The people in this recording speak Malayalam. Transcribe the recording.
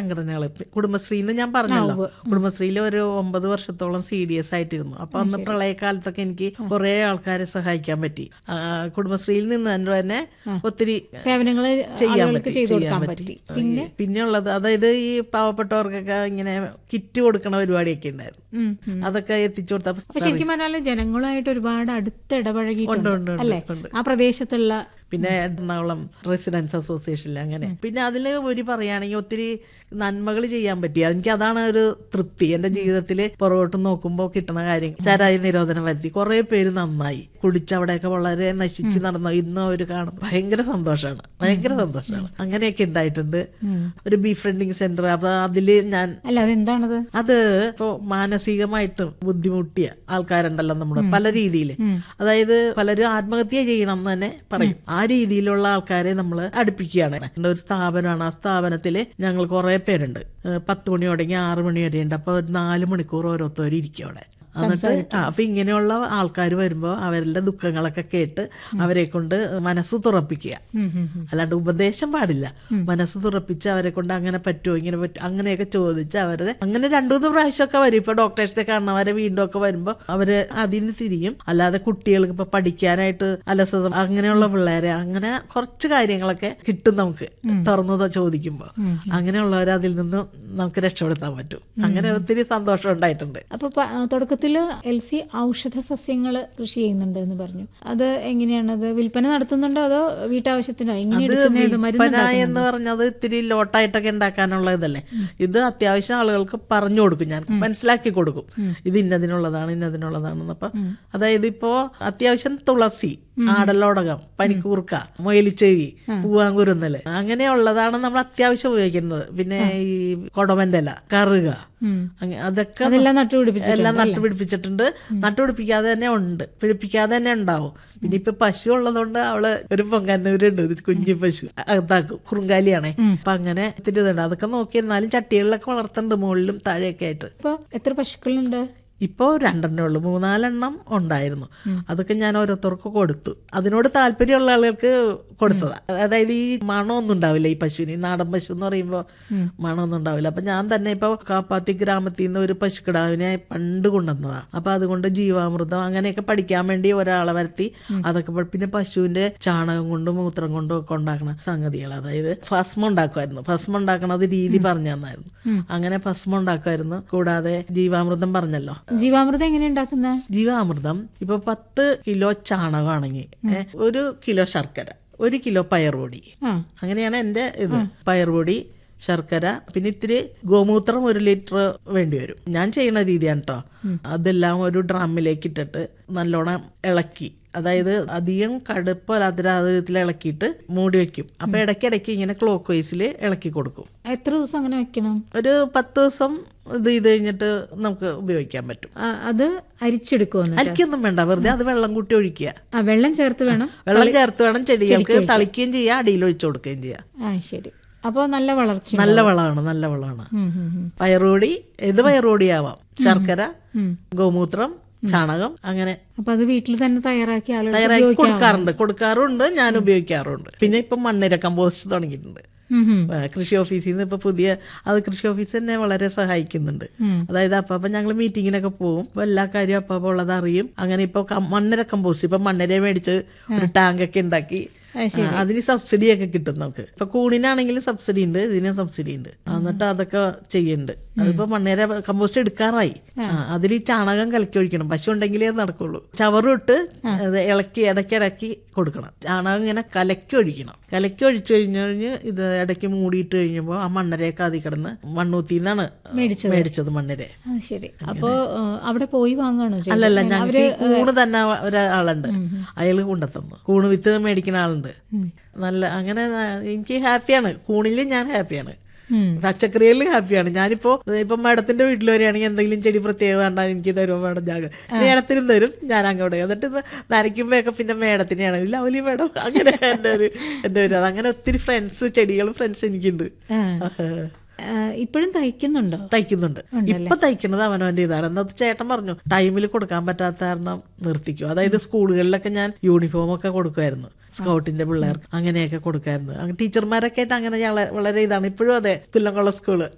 സംഘടനകൾ കുടുംബശ്രീന്ന് ഞാൻ പറഞ്ഞല്ലോ കുടുംബശ്രീയിൽ ഒരു ഒമ്പത് വർഷത്തോളം സി ഡി എസ് ആയിട്ടിരുന്നു അപ്പൊ അന്ന് പ്രളയകാലത്തൊക്കെ എനിക്ക് കുറെ ആൾക്കാരെ സഹായിക്കാൻ പറ്റി ആ, കുടുംബശ്രീയിൽ നിന്ന് തന്നെ ഒത്തിരി സേവനങ്ങൾ ചെയ്യാൻ ആളുകൾക്ക് പറ്റി ചെയ്തു ചെയ്യാൻ കൊടുക്കാൻ പറ്റി പറ്റി പിന്നെ പിന്നെ ഉള്ളത് അതായത് ഈ പാവപ്പെട്ടവർക്കൊക്കെ ഇങ്ങനെ കിറ്റ് കൊടുക്കണ പരിപാടിയൊക്കെ ഉണ്ടായിരുന്നു ഉം, ഉം. അതൊക്കെ എത്തിച്ചു കൊടുത്തപ്പോ അപ്പൊ ശരിക്കും പറഞ്ഞാൽ ജനങ്ങളുമായിട്ട് ഒരുപാട് അടുത്ത് ഇടപഴകിയിട്ടുണ്ട് ഉണ്ട്, ഉണ്ട്, അല്ലേ ഉണ്ട്. ആ പ്രദേശത്തുള്ള പിന്നെ എറണാകുളം റെസിഡൻസ് അസോസിയേഷനിൽ അങ്ങനെ പിന്നെ അതിൽ ഒരു പറയുകയാണെങ്കിൽ ഒത്തിരി നന്മകൾ ചെയ്യാൻ പറ്റി എനിക്ക് അതാണ് ഒരു തൃപ്തി എന്റെ ജീവിതത്തിൽ പുറകോട്ട് നോക്കുമ്പോൾ കിട്ടുന്ന കാര്യം ചരായി നിരോധനം വരുത്തി കുറെ പേര് നന്നായി കുടിച്ച് അവിടെയൊക്കെ വളരെ നശിച്ച് നടന്നു ഇന്നും അവർ കാണും ഭയങ്കര സന്തോഷമാണ് ഭയങ്കര സന്തോഷമാണ് അങ്ങനെയൊക്കെ ഉണ്ടായിട്ടുണ്ട് ഒരു ബീഫ്രണ്ടിങ് സെന്റർ അപ്പൊ അതില് ഞാൻ അല്ല അതെന്താണത് അത് ഇപ്പോ മാനസികമായിട്ടും ബുദ്ധിമുട്ടിയ ആൾക്കാരുണ്ടല്ലോ നമ്മുടെ പല രീതിയിൽ അതായത് പലരും ആത്മഹത്യ ചെയ്യണം എന്ന് തന്നെ പറയും ആ രീതിയിലുള്ള ആൾക്കാരെ നമ്മൾ അടുപ്പിക്കുകയാണ് എൻ്റെ ഒരു സ്ഥാപനമാണ് ആ സ്ഥാപനത്തിൽ ഞങ്ങൾ കുറെ പേരുണ്ട് ഏഹ് പത്ത് മണി തുടങ്ങി ആറ് മണി വരെ ഉണ്ട് അപ്പൊ ഒരു നാല് മണിക്കൂർ ഓരോരുത്തർ ഇരിക്കും അവിടെ എന്നിട്ട് ആ അപ്പൊ ഇങ്ങനെയുള്ള ആൾക്കാർ വരുമ്പോൾ അവരുടെ ദുഃഖങ്ങളൊക്കെ കേട്ട് അവരെ കൊണ്ട് മനസ്സ് തുറപ്പിക്കുക ഉം, ഉം, ഉം. അല്ലാണ്ട് ഉപദേശം പാടില്ല മനസ്സ് തുറപ്പിച്ച് അവരെ കൊണ്ട് അങ്ങനെ പറ്റുമോ ഇങ്ങനെ പറ്റും അങ്ങനെയൊക്കെ ചോദിച്ച് അവരെ അങ്ങനെ രണ്ടു മൂന്ന് പ്രാവശ്യമൊക്കെ വരും ഇപ്പൊ ഡോക്ടേഴ്സിനെ കാണുന്നവരെ വീണ്ടും ഒക്കെ വരുമ്പോ അവര് അതിന് തിരിയും അല്ലാതെ കുട്ടികൾക്ക് ഇപ്പൊ പഠിക്കാനായിട്ട് അലസത അങ്ങനെയുള്ള പിള്ളേരെ അങ്ങനെ കുറച്ച് കാര്യങ്ങളൊക്കെ കിട്ടും നമുക്ക് തുറന്നു ത- ചോദിക്കുമ്പോ അങ്ങനെയുള്ളവരെ അതിൽ നിന്ന് നമുക്ക് രക്ഷപ്പെടുത്താൻ പറ്റും അങ്ങനെ ഒത്തിരി സന്തോഷം ഉണ്ടായിട്ടുണ്ട് അപ്പൊ പ- ആ, തുടക്കത്തില് എൽ സി ഔഷധ സസ്യങ്ങൾ കൃഷി ചെയ്യുന്നുണ്ട് എന്ന് പറഞ്ഞു അത് എങ്ങനെയാണത് വിൽപ്പന നടത്തുന്നുണ്ടോ അതോ വീട്ടാവശ്യത്തിനോ എങ്ങനെ എടുക്കുന്നത് മരുന്ന് വിൽപ്പന എന്ന് പറഞ്ഞത് ഇത്തിരി ലോട്ടായിട്ടൊക്കെ ഉണ്ടാക്കാനുള്ള ഇതല്ലേ ഇത് അത്യാവശ്യം ആളുകൾക്ക് പറഞ്ഞു കൊടുക്കും ഞാൻ മനസ്സിലാക്കി കൊടുക്കും ഇത് ഇന്നതിനുള്ളതാണ് ഇന്നതിനുള്ളതാണെന്ന് അപ്പൊ അതായത് ഇപ്പോ അത്യാവശ്യം തുളസി ആടലോടകം പനിക്കൂർക്ക മൊയിലിച്ചെവി പൂവാങ്കുരുന്നല് അങ്ങനെയുള്ളതാണ് നമ്മൾ അത്യാവശ്യം ഉപയോഗിക്കുന്നത് പിന്നെ ഈ കൊടമന്റെ കറുക ഉം. അങ്ങ- അതൊക്കെ അതെല്ലാം നട്ടുപിടിപ്പിച്ചു എല്ലാം നട്ടുപിടിപ്പിച്ചിട്ടുണ്ട് നട്ടുപിടിപ്പിക്കാതെ തന്നെ ഉണ്ട് പിടിപ്പിക്കാതെ തന്നെ ഉണ്ടാവും പിന്നെ ഇപ്പൊ പശു ഉള്ളതുകൊണ്ട് അവള് ഒരു പൊങ്കന്നൂരുണ്ട് ഒരു കുഞ്ഞു പശു അകത്താക്കും കുറുങ്കാലിയാണേ അപ്പൊ അങ്ങനെ ഇത്തിരി ഇതുണ്ട് അതൊക്കെ നോക്കി എന്നാലും ചട്ടികളിലൊക്കെ വളർത്തുന്നുണ്ട് മുകളിലും താഴെയൊക്കെ ആയിട്ട് ഇപ്പൊ എത്ര പശുക്കളുണ്ട് ഇപ്പോ രണ്ടെണ്ണേ ഉള്ളൂ മൂന്നാലെണ്ണം ഉണ്ടായിരുന്നു അതൊക്കെ ഞാൻ ഓരോരുത്തർക്ക് കൊടുത്തു അതിനോട് താല്പര്യമുള്ള ആളുകൾക്ക് കൊടുത്തതാ അതായത് ഈ മണമൊന്നും ഉണ്ടാവില്ല ഈ പശുവിന് ഈ നാടൻ പശു എന്ന് പറയുമ്പോൾ മണമൊന്നും ഉണ്ടാവില്ല അപ്പൊ ഞാൻ തന്നെ ഇപ്പൊ കാപ്പാത്തി ഗ്രാമത്തിൽ നിന്ന് ഒരു പശുക്കിടാവിനെ പണ്ട് കൊണ്ടുവന്നതാ അപ്പൊ അതുകൊണ്ട് ജീവാമൃതം അങ്ങനെയൊക്കെ പഠിക്കാൻ വേണ്ടി ഒരാളെ വരുത്തി അതൊക്കെ പഠി- പിന്നെ പശുവിന്റെ ചാണകം കൊണ്ടും മൂത്രം കൊണ്ടും ഒക്കെ ഉണ്ടാക്കണ സംഗതികൾ അതായത് ഭസ്മം ഉണ്ടാക്കുമായിരുന്നു ഭസ്മം ഉണ്ടാക്കണത് രീതി പറഞ്ഞു തന്നായിരുന്നു അങ്ങനെ ഭസ്മം ഉണ്ടാക്കുമായിരുന്നു കൂടാതെ ജീവാമൃതം പറഞ്ഞല്ലോ ജീവാമൃതം എങ്ങനെ ഉണ്ടാക്കുന്നത് ജീവാമൃതം ഇപ്പൊ പത്ത് കിലോ ചാണകമാണെങ്കിൽ ഏ, ഒരു കിലോ ശർക്കര ഒരു കിലോ പയറുപൊടി ആ അങ്ങനെയാണ് എന്റെ ഇത് പയറുപൊടി ശർക്കര പിന്നെ ഇത്തിരി ഗോമൂത്രം ഒരു ലിറ്റർ വേണ്ടി വരും ഞാൻ ചെയ്യുന്ന രീതിയാണ് കേട്ടോ അതെല്ലാം ഒരു ഡ്രമ്മിലേക്ക് ഇട്ടിട്ട് നല്ലോണം ഇളക്കി അതായത് അധികം കടുപ്പല്ലാത്ത വിധത്തിൽ ഇളക്കിയിട്ട് മൂടി വെക്കും അപ്പൊ ഇടയ്ക്കിടയ്ക്ക് ഇങ്ങനെ ക്ലോക്ക് വൈസിൽ ഇളക്കി കൊടുക്കും എത്ര ദിവസം അങ്ങനെ വെക്കണം ഒരു പത്ത് ദിവസം ഇത് ചെയ്ത് കഴിഞ്ഞിട്ട് നമുക്ക് ഉപയോഗിക്കാൻ പറ്റും ആ, അത് അരിച്ചെടുക്കുമെന്ന് അരിക്കൊന്നും വേണ്ട വെറുതെ അത് വെള്ളം കൂട്ടി ഒഴിക്കുക ആ വെള്ളം ചേർത്ത് വേണം വെള്ളം ചേർത്ത് വേണം ചെടികൾക്ക് തളിക്കുകയും ചെയ്യാം അടിയിൽ ഒഴിച്ചു കൊടുക്കുകയും ചെയ്യാം ആ ശരി അപ്പോൾ നല്ല വളർച്ച നല്ല വളമാണ് നല്ല വളമാണ് ഉം, ഉം, ഉം. പയറുപൊടി ഏത് പയറുപൊടിയാവാം ശർക്കര ഉം. ഗോമൂത്രം ചാണകം അങ്ങനെ അപ്പൊ അത് വീട്ടിൽ തന്നെ തയ്യാറാക്കി ആളുകൾ തയ്യാറാക്കി കൊടുക്കാറുണ്ട് കൊടുക്കാറുണ്ട് ഞാൻ ഉപയോഗിക്കാറുണ്ട് പിന്നെ ഇപ്പൊ മണ്ണിര കമ്പോസ്റ്റ് തുടങ്ങിയിട്ടുണ്ട് ഉം, ഉം. ആ, കൃഷി ഓഫീസിൽ നിന്ന് ഇപ്പൊ പുതിയ അത് കൃഷി ഓഫീസ് തന്നെ വളരെ സഹായിക്കുന്നുണ്ട് ഉം. അതായത് അപ്പൊ ഞങ്ങൾ മീറ്റിങ്ങിനൊക്കെ പോകും അപ്പൊ എല്ലാ കാര്യവും അപ്പൊ ഉള്ളത് അറിയും അങ്ങനെ ഇപ്പൊ കം- മണ്ണിര കമ്പോസ്റ്റ് ഇപ്പൊ മണ്ണിര മേടിച്ച് ഒരു ടാങ്ക് ഒക്കെ ഉണ്ടാക്കി അത് ആ, അതിന് സബ്സിഡി ഒക്കെ കിട്ടും നമുക്ക് ഇപ്പൊ കൂണിനാണെങ്കിലും സബ്സിഡി ഉണ്ട് ഇതിന് സബ്സിഡി ഉണ്ട് എന്നിട്ട് അതൊക്കെ ചെയ്യുന്നുണ്ട് അതിപ്പോ മണ്ണേര കമ്പോസ്റ്റ് എടുക്കാറായി അതിൽ ഈ ചാണകം കലക്കി ഒഴിക്കണം പശു ഉണ്ടെങ്കിലേ അത് നടക്കുള്ളൂ ചവറിട്ട് അത് ഇളക്കി ഇടയ്ക്ക് ഇടയ്ക്ക് കൊടുക്കണം ചാണകം ഇങ്ങനെ കലക്കി ഒഴിക്കണം കലക്കി ഒഴിച്ചു കഴിഞ്ഞു കഴിഞ്ഞ് ഇത് ഇടയ്ക്ക് മൂടിയിട്ട് കഴിഞ്ഞപ്പോൾ ആ മണ്ണരയൊക്കെ അതിൽ കിടന്ന് മണ്ണൂത്തിന്നാണ് മേടിച്ചത്. മേടിച്ചത് മണ്ണര ആ ശരി അപ്പോ ആ, അവിടെ പോയി വാങ്ങാണോ ചെയ്യുന്നത്? അല്ലല്ല ഞങ്ങൾക്ക് ഈ കൂണ് തന്നെ ഒരാളുണ്ട് അയാൾ കൊണ്ടെത്തുന്നു കൂണ് വിത്ത് മേടിക്കുന്ന ആളുണ്ട് നല്ല അങ്ങനെ എനിക്ക് ഹാപ്പിയാണ് കൂണിൽ ഞാൻ ഹാപ്പിയാണ് ഉം. പച്ചക്കറികളിൽ ഹാപ്പിയാണ് ഞാനിപ്പോ ഇപ്പൊ മേഡത്തിന്റെ വീട്ടിൽ വരികയാണെങ്കിൽ എന്തെങ്കിലും ചെടി പ്രത്യേകത കണ്ടാൽ എനിക്ക് തരുമോ മേഡം ജാഗ മേഡത്തിനും തരും ഞാൻ അങ്ങോട്ട് എന്നിട്ട് ഇപ്പൊ നനയ്ക്കുമ്പോഴൊക്കെ പിന്നെ മേഡത്തിനെയാണ് ഇല്ല അവലി മേഡം അങ്ങനെ എന്റെ ഒരു എന്റെ ഒരു അത് അങ്ങനെ ഒത്തിരി ഫ്രണ്ട്സ് ചെടികളും ഫ്രണ്ട്സ് എനിക്കുണ്ട് ആ. ആ, ഇപ്പോഴും തയ്ക്കുന്നുണ്ടോ തയ്ക്കുന്നുണ്ട് ഇപ്പൊ തയ്ക്കുന്നത് അവനവന്റെ ഇതാണ് എന്താ ചേട്ടൻ പറഞ്ഞു ടൈമിൽ കൊടുക്കാൻ പറ്റാത്ത കാരണം നിർത്തിക്കും അതായത് സ്കൂളുകളിലൊക്കെ ഞാൻ യൂണിഫോം ഒക്കെ കൊടുക്കുമായിരുന്നു സ്കൗട്ടിന്റെ പിള്ളേർക്ക് അങ്ങനെയൊക്കെ കൊടുക്കായിരുന്നു അങ്ങനെ ടീച്ചർമാരൊക്കെ ആയിട്ട് അങ്ങനെ ഞങ്ങളെ വളരെ ഇതാണ് ഇപ്പോഴും അതെ പുല്ലങ്കുള്ള സ്കൂള്